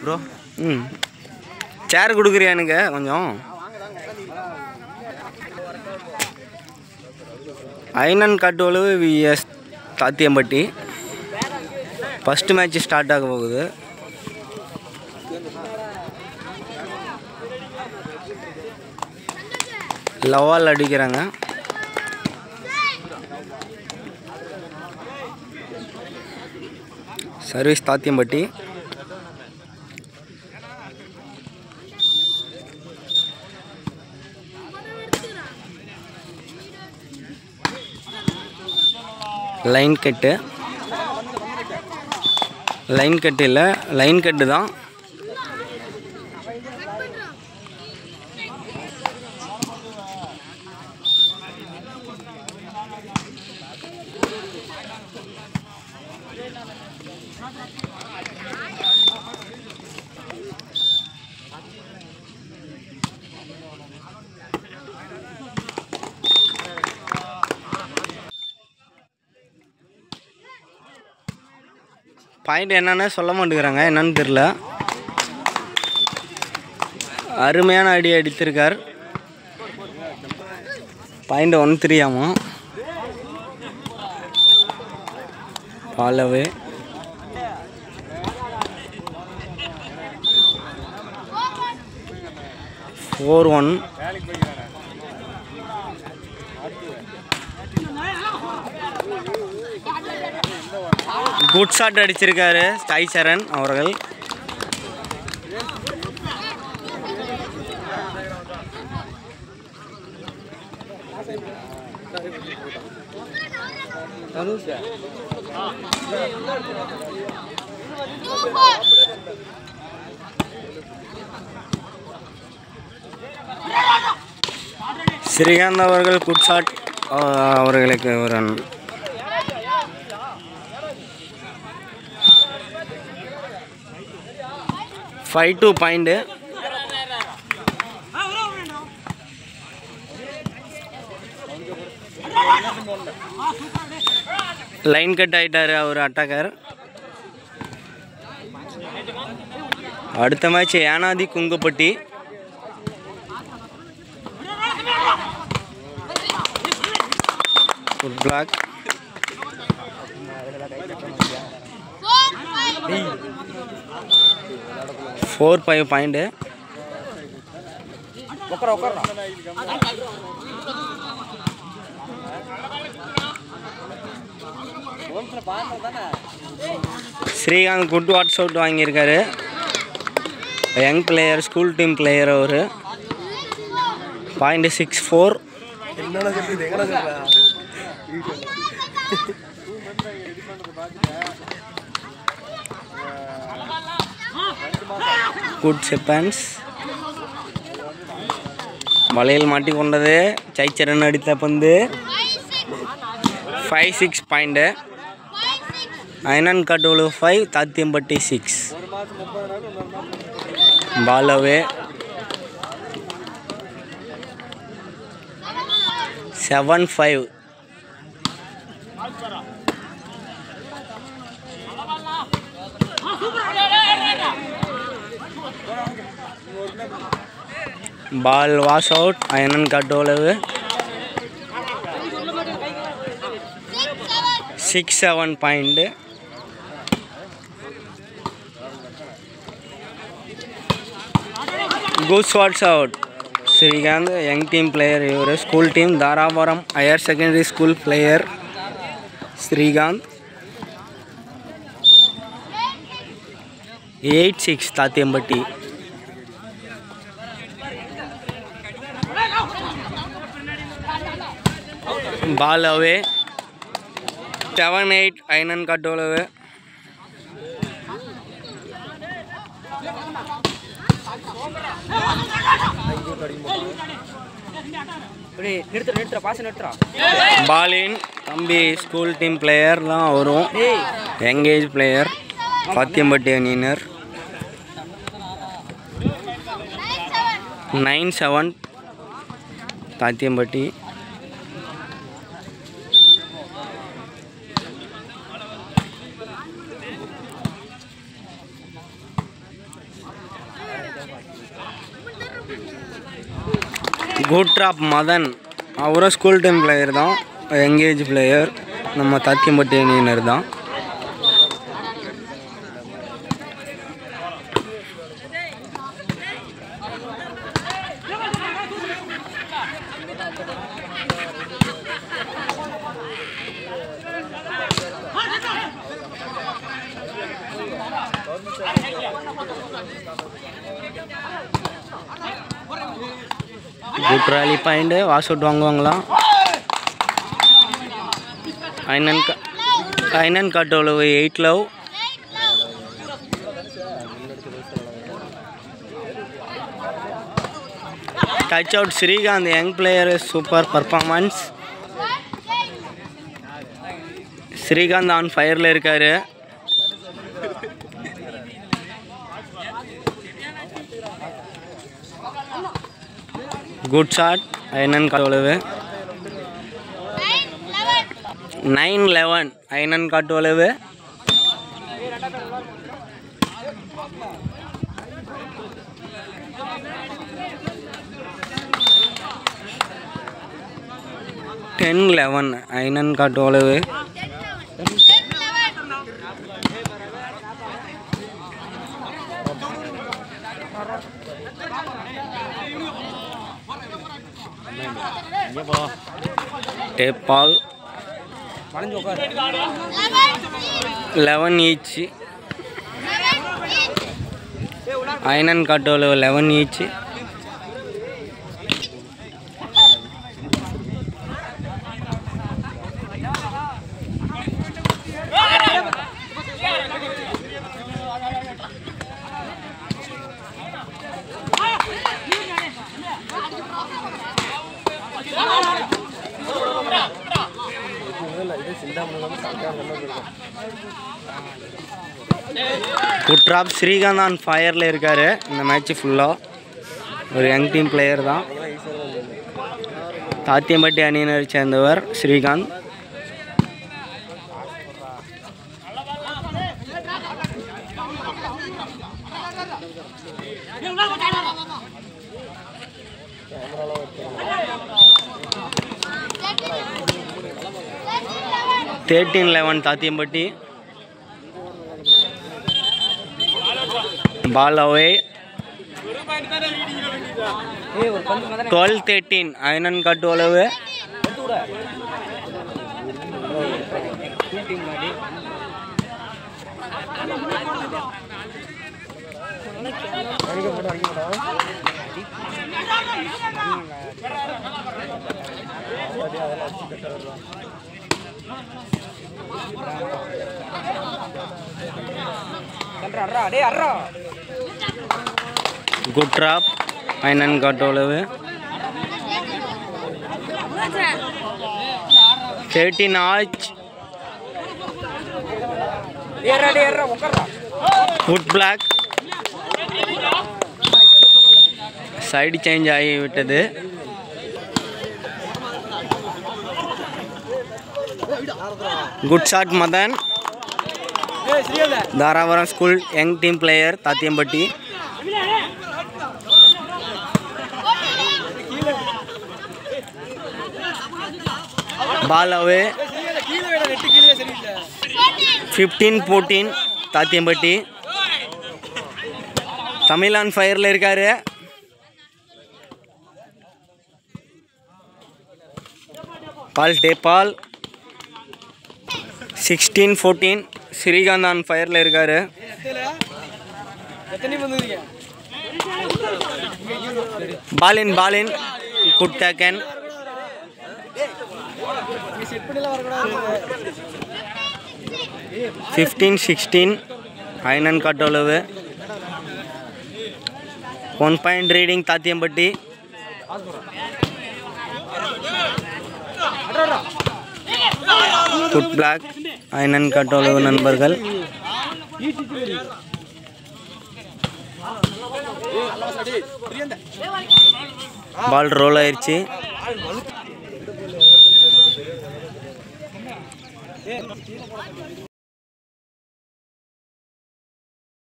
bro ம் சேர் கொடுக்குறியா எனக்கு கொஞ்சம் Ainan Kattolu VS Thathiyampatti first match start ஆக போகுது லவால் அடிக்கிறாங்க service Thathiyampatti line cut line cut இல்லை லைன் கட்டு தான் பாயிண்ட் என்னன்னு சொல்ல மாட்டேங்கிறாங்க என்னன்னு தெரில அருமையான அடி அடித்திருக்கார் பாயிண்ட் ஒன் த்ரீ ஆமாம் ball away four one good shot அடிச்சிருக்காரு சாய் சரண் அவர்கள் ஸ்ரீகாந்த் அவர்கள் குட் ஷாட் அவர்களுக்கு ஒரு five two point line cut ஆயிட்டாரு அவர் அட்டாக்கர் அடுத்த match Enathi Kungappatti foot block four five point Srikanth good what's out வாங்கியிருக்காரு young player school team player அவர் பாயிண்ட் சிக்ஸ் ஃபோர் என்னடா சொல்லுது எங்கடா சொல்ற குட் செப்பன்ஸ் வலையில் மாட்டிக்கொண்டது சைச்சரன் அடித்த பந்து five six point Ainan Kattolu five Thathiyampatti six ball away seven five ball wash out Ainan Kattolavu six seven point குஸ் what's out Srikanth young team player இவர் school team Dharapuram higher secondary school player Srikanth eight six Thathiyampatti ball away seven eight Ainan Kattolavu நிறுத்துற நிறுத்துற பாச நிறுத்துறா பாலின் தம்பி school team player தான் வரும் young age player Thathiyampatti அணியினர் nine seven Thathiyampatti good drop Madhan அவரும் ஸ்கூல் டைம் பிளேயர் தான் எங்கேஜ் பிளேயர் நம்ம தத்தியம்பட்டி அணியினர் தான் good rally point wash out வாங்குவாங்களா ஐனன் க Ainan Kattolavu eight love touch out Srikanth young player super performance Srikanth on ஃபயரில் இருக்காரு good shot Ainan Kattolavu nine eleven Ainan Kattolavu ten eleven Ainan Kattolavu tape ball மறைஞ்சு உட்காரு eleven each Ainan Kattolavu eleven each good drop Srikanth on ஃபயரில் இருக்கார் இந்த மேட்ச் ஃபுல்லாக ஒரு யங் டீம் பிளேயர் தான் தாத்தியம்பட்டி அணியினரை சேர்ந்தவர் Srikanth thirteen eleven Thathiyampatti ball away ஏய் ஒரு பந்து மதன டுவெல் தேர்ட்டீன் ஐனன் கட்டு அளவு எடுத்து விட டீம் டீம் மாடி கன்றா அர்ரா டேய் அர்ரா குட் ட்ராப் ஐனன் கட்டு அளவு தேர்ட்டீன் ஆச் ஏறா டேய் ஏறா உட்கார்றா ஃபுட் பிளாக் சைடு சேஞ்ச் ஆகிவிட்டது குட் ஷாட் மதன் ஏய் ஸ்ரீயல்ல Dharapuram school young team player Thathiyampatti ball away ஸ்ரீயல்ல கீழ வேடா நெட் கீழ சரியில்லை fifteen fourteen Thathiyampatti Tamil on ஃபயரில் இருக்காரு பால் டே ball sixteen fourteen Srikanth on ஃபயரில் இருக்காரு எத்தனை வந்துருக்கீங்க பாலின் பாலின் குட் டேக்கன் நீ செட் பண்ணிலாம் வரக்கூடாது fifteen sixteen Ainan Kattolavu one point leading Thathiyampatti good block Ainan Kattolavu நண்பர்கள் பால் ரோல் ஆயிடுச்சு